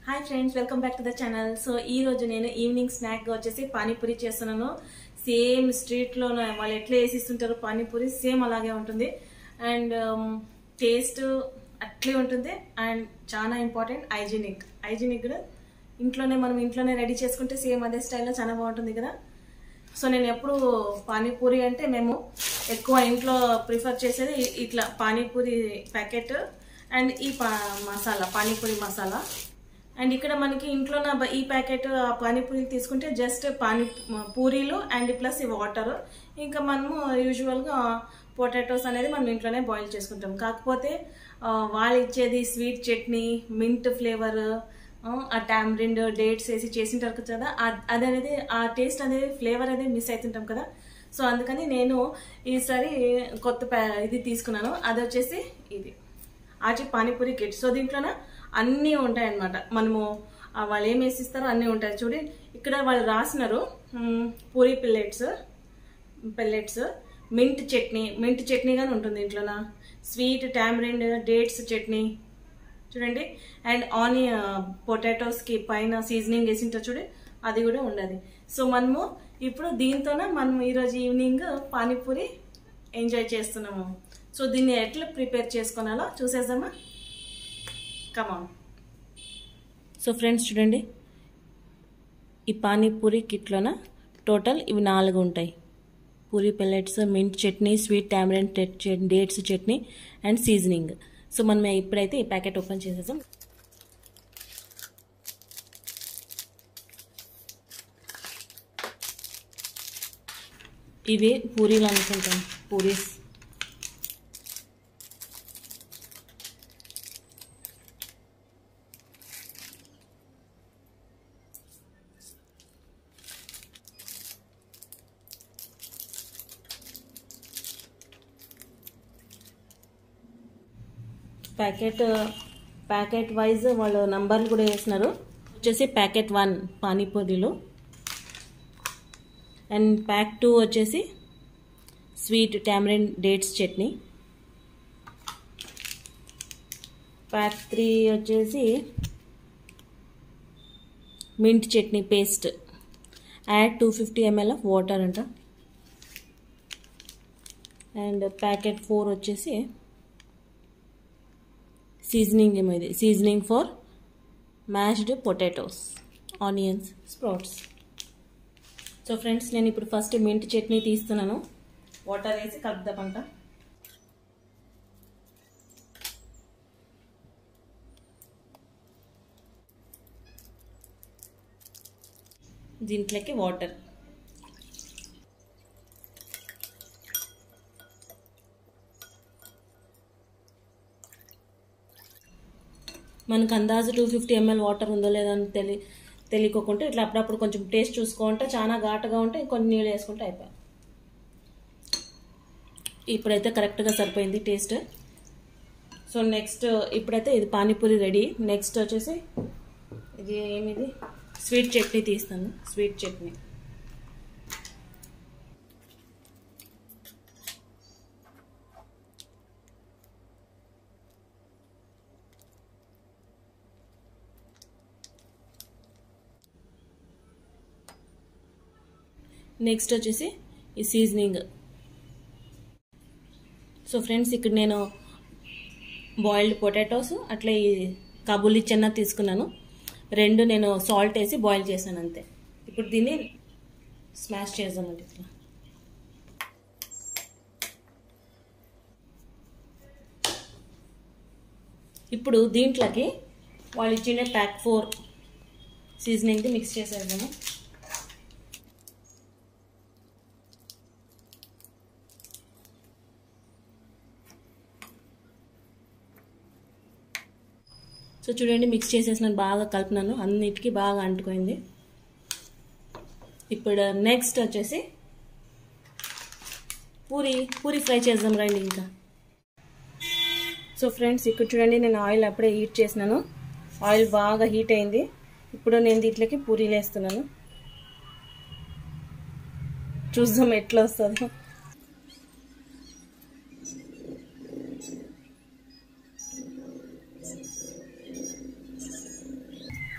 hi friends welcome back to the channel so ఈ రోజు నేను ఈవినింగ్ స్నాక్ గా వచ్చేసి పానీపూరి చేస్తున్నాను సేమ్ స్ట్రీట్ లో వాళ్ళు ఎట్లా వేసిస్తుంటారో పానీపూరి సేమ్ అలాగే ఉంటుంది అండ్ టేస్ట్ అట్లే ఉంటుంది అండ్ చాలా ఇంపార్టెంట్ హైజీనిక్ హైజీనిక్ కూడా ఇంట్లోనే మనం ఇంట్లోనే రెడీ చేసుకుంటే సేమ్ అదే స్టైల్లో చాలా బాగుంటుంది కదా సో నేను ఎప్పుడు పానీపూరి అంటే మేము ఎక్కువ ఇంట్లో ప్రిఫర్ చేసేది ఇ- ఇట్లా పానీపూరి ప్యాకెట్ అండ్ ఈ పా మసాలా పానీపూరి మసాలా అండ్ ఇక్కడ మనకి ఇంట్లో నా బ- ఈ ప్యాకెట్ ఆ పానీపూరీలు తీసుకుంటే జస్ట్ పానీ పూరీలు అండ్ ప్లస్ ఈ వాటర్ ఇంకా మనము యూజువల్గా పొటాటోస్ అనేది మనం ఇంట్లోనే బాయిల్ చేసుకుంటాం కాకపోతే ఆ, వాళ్ళు ఇచ్చేది స్వీట్ చట్నీ మింట్ ఫ్లేవర్ ఆ టామరిండ్ డేట్స్ వేసి చేసింటారు కదా ఆ- అది అనేది ఆ టేస్ట్ అనేది ఫ్లేవర్ అనేది మిస్ అవుతుంటాం కదా సో అందుకని నేను ఈసారి కొత్త ప్యా- ఇది తీసుకున్నాను అది వచ్చేసి ఇది ఆచి పానీపూరి కిట్ సో దీంట్లోన అన్నీ ఉంటాయి అన్నమాట మనము ఆ వాళ్ళు ఏం వేసిస్తారో అన్నీ ఉంటాయి చూడి ఇక్కడ వాళ్ళు రాసినారు మ్, puri pellets pellets mint chutney mint chutney కానీ ఉంటుంది ఇంట్లోన స్వీట్ టామరిండ్ డేట్స్ చట్నీ చూడండి అండ్ ఆనియన్ పొటాటోస్కి పైన సీజనింగ్ వేసింటారు చూడండి అది కూడా ఉండదు సో మనము ఇప్పుడు దీంతోనే మనం ఈరోజు ఈవినింగ్ పానీపూరి ఎంజాయ్ చేస్తున్నాము సో దీన్ని ఎట్లా ప్రిపేర్ చేసుకున్నాలో చూసేద్దామా కమాన్ సో ఫ్రెండ్స్ చూడండి ఈ పానీపూరి కిట్లోన టోటల్ ఇవి నాలుగు ఉంటాయి puri pellets mint chutney sweet tamarind dates chutney and seasoning so మనం ఇప్పుడైతే ఈ ప్యాకెట్ ఓపెన్ చేసేసాం ఇవి పూరీలు అనుకుంటాం పూరీస్ ప్యాకెట్ ప్యాకెట్ వైజ్ వాళ్ళు నంబర్లు కూడా వేసినారు వచ్చేసి ప్యాకెట్ వన్ పానీపూరీలు అండ్ ప్యాక్ టూ వచ్చేసి sweet tamarind dates chutney pack three వచ్చేసి mint chutney paste add two fifty ml of water అంట అండ్ ప్యాకెట్ ఫోర్ వచ్చేసి సీజనింగ్ ఏమో ఇది seasoning for mashed potatoes onions sprouts so friends నేను ఇప్పుడు first mint chutney తీస్తున్నాను water వేసి కలుపుదామంట దీంట్లోకి వాటర్ మనకు అందాజు టూ ఫిఫ్టీ ఎంఎల్ వాటర్ ఉందో లేదో అని తెలి తెలియకోకుంటే ఇట్లా అప్పుడప్పుడు కొంచెం టేస్ట్ చూసుకుంటే చాలా ఘాటుగా ఉంటే కొన్ని నీళ్ళు వేసుకుంటే అయిపోయి ఇప్పుడైతే కరెక్ట్గా సరిపోయింది టేస్ట్ సో నెక్స్ట్ ఇప్పుడైతే ఇది పానీపూరి రెడీ నెక్స్ట్ వచ్చేసి ఇది ఏమిది స్వీట్ చట్నీ తీస్తాను స్వీట్ చట్నీ నెక్స్ట్ వచ్చేసి ఈ సీజనింగ్ సో ఫ్రెండ్స్ ఇక్కడ నేను బాయిల్డ్ పొటాటోస్ అట్లా ఈ కాబూలి చెన్న తీసుకున్నాను రెండు నేను సాల్ట్ వేసి బాయిల్ చేశాను అంతే ఇప్పుడు దీన్ని స్మాష్ చేద్దామండి ఇట్లా ఇప్పుడు దీంట్లోకి వాళ్ళు ఇచ్చిన ప్యాక్ ఫోర్ సీజనింగ్ది మిక్స్ చేసేద్దాము సో చూడండి మిక్స్ చేసేసినాను బాగా కలిపినాను అన్నిటికీ బాగా అంటుకోయింది ఇప్పుడు నెక్స్ట్ వచ్చేసి పూరి పూరి ఫ్రై చేద్దాం రండి ఇంకా సో ఫ్రెండ్స్ ఇక్కడ చూడండి నేను ఆయిల్ అప్పుడే హీట్ చేసినాను ఆయిల్ బాగా హీట్ అయింది ఇప్పుడు నేను దీంట్లోకి పూరీలు వేస్తున్నాను చూద్దాం ఎట్లా వస్తుందో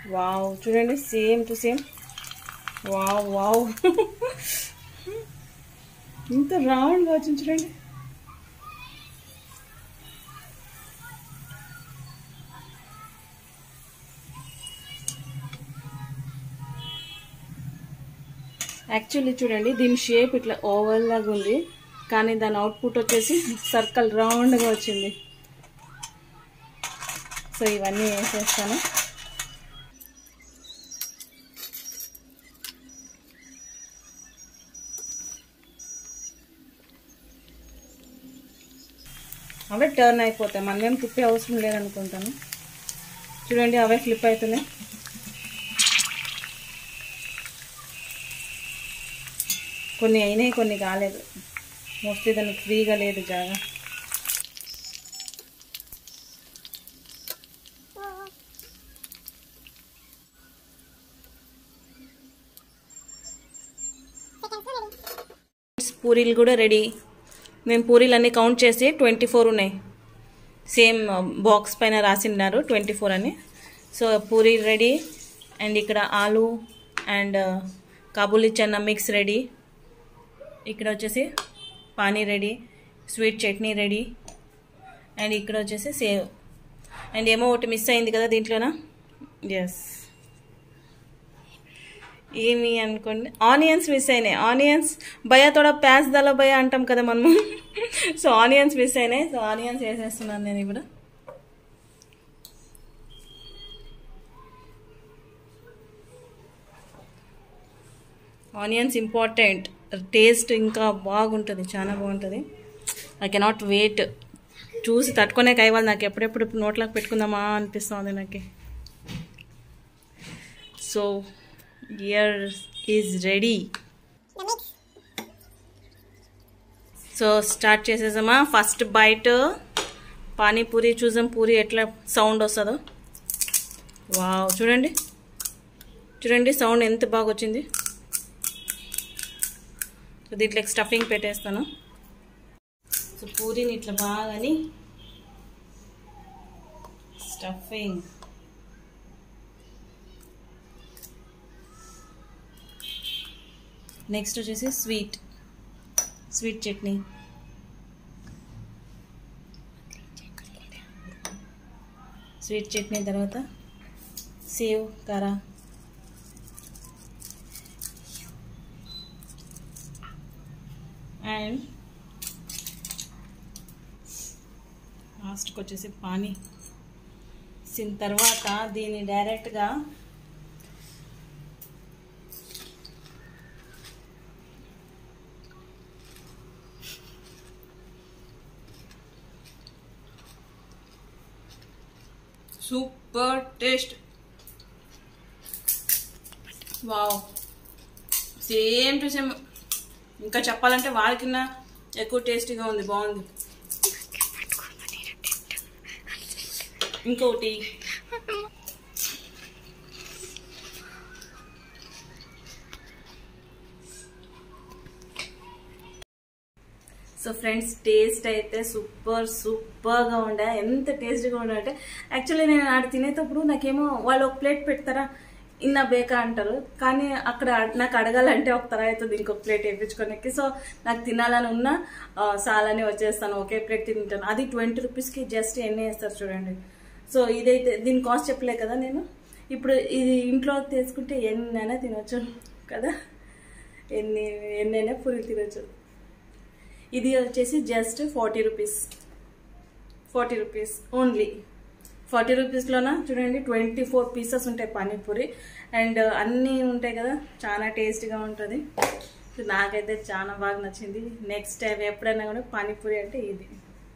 వావ్ చూడండి same to same wow wow ఇంత రౌండ్గా వచ్చింది చూడండి యాక్చువల్లీ చూడండి దీని షేప్ ఇట్లా ఓవల్ లాగా ఉంది కానీ దాని అవుట్పుట్ వచ్చేసి సర్కిల్ రౌండ్గా వచ్చింది సో ఇవన్నీ వేసేస్తాను అవే టర్న్ అయిపోతాయి మనమేం తిప్పే అవసరం లేదనుకుంటాను చూడండి అవే ఫ్లిప్ అవుతున్నాయి కొన్ని అయినాయి కొన్ని కాలేదు మోస్ట్లీ దానికి ఫ్రీగా లేదు జాగా పూరీలు కూడా రెడీ మేము పూరీలు అన్నీ కౌంట్ చేసి ట్వంటీ ఫోర్ ఉన్నాయి సేమ్ బాక్స్ పైన రాసిన్నారు ట్వంటీ ఫోర్ అని సో పూరీ రెడీ అండ్ ఇక్కడ ఆలు అండ్ కాబూలీ చెన్న మిక్స్ రెడీ ఇక్కడ వచ్చేసి పానీ ready sweet chutney ready and ఇక్కడ వచ్చేసి సేవ్ అండ్ ఏమో ఒకటి మిస్ అయింది కదా దీంట్లోనా ఎస్ ఏమి అనుకోండి ఆనియన్స్ మిస్ అయినాయి ఆనియన్స్ భయ తోడ ప్యాస్ దల భయ అంటాం కదా మనము సో ఆనియన్స్ మిస్ అయినాయి సో ఆనియన్స్ వేసేస్తున్నాను నేను ఇప్పుడు ఆనియన్స్ ఇంపార్టెంట్ టేస్ట్ ఇంకా బాగుంటుంది చాలా బాగుంటుంది ఐ కెనాట్ వెయిట్ చూసి తట్టుకునే కైవాలి నాకు ఎప్పుడెప్పుడు నోట్లోకి పెట్టుకుందామా అనిపిస్తుంది నాకు so here is ready so start చేసేసామా ఫస్ట్ బైట్ పానీపూరి చూసాం పూరి ఎట్లా సౌండ్ వస్తుందో వావ్ చూడండి చూడండి సౌండ్ ఎంత బాగా వచ్చింది సో దీంట్లో స్టఫింగ్ పెట్టేస్తాను సో పూరిని ఇట్లా బాగాని స్టఫింగ్ నెక్స్ట్ వచ్చేసి sweet sweet chutney sweet chutney తర్వాత సేవ్ కారా అండ్ లాస్ట్కి వచ్చేసి పానీ దీని తర్వాత దీన్ని డైరెక్ట్గా super taste wow same to same ఇంకా చెప్పాలంటే వాళ్ళకిన్నా ఎక్కువ టేస్టీగా ఉంది బాగుంది ఇంకొకటి సో ఫ్రెండ్స్ టేస్ట్ అయితే సూపర్ సూపర్గా ఉండే ఎంత టేస్ట్గా ఉండే అంటే యాక్చువల్లీ నేను ఆడ తినేటప్పుడు నాకేమో వాళ్ళు ఒక ప్లేట్ పెడతారా ఇన్న బేకా అంటారు కానీ అక్కడ నాకు అడగాలంటే ఒక తర అవుతుంది ఇంకొక ప్లేట్ వేయించుకోనికి సో నాకు తినాలని ఉన్నా సాలని వచ్చేస్తాను ఒకే ప్లేట్ తింటాను అది ట్వంటీ రూపీస్కి జస్ట్ ఎన్ని వేస్తారు చూడండి సో ఇదైతే దీని కాస్ట్ చెప్పలే కదా నేను ఇప్పుడు ఇది ఇంట్లో తీసుకుంటే ఎన్నైనా తినొచ్చు కదా ఎన్ని ఎన్నైనా పూరీలు తినొచ్చు ఇది వచ్చేసి just forty rupees forty rupees only forty రూపీస్లోన చూడండి ట్వంటీ ఫోర్ పీసెస్ ఉంటాయి పానీపూరి అండ్ అన్నీ ఉంటాయి కదా చాలా టేస్టీగా ఉంటుంది సో నాకైతే చాలా బాగా నచ్చింది నెక్స్ట్ టైం ఎప్పుడైనా కూడా పానీపూరి అంటే ఇది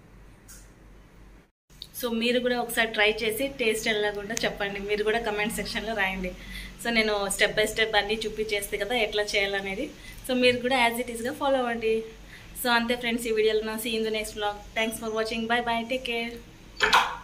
సో మీరు కూడా ఒకసారి ట్రై చేసి టేస్ట్ ఎలాగుంటో చెప్పండి మీరు కూడా కమెంట్ సెక్షన్లో రాయండి సో నేను స్టెప్ బై స్టెప్ అన్నీ చూపించేస్తే కదా ఎట్లా చేయాలనేది సో మీరు కూడా యాజ్ ఇట్ ఈస్గా ఫాలో అవ్వండి సో అంతే ఫ్రెండ్స్ ఈ వీడియోలో see in the next blog thanks for watching bye bye take care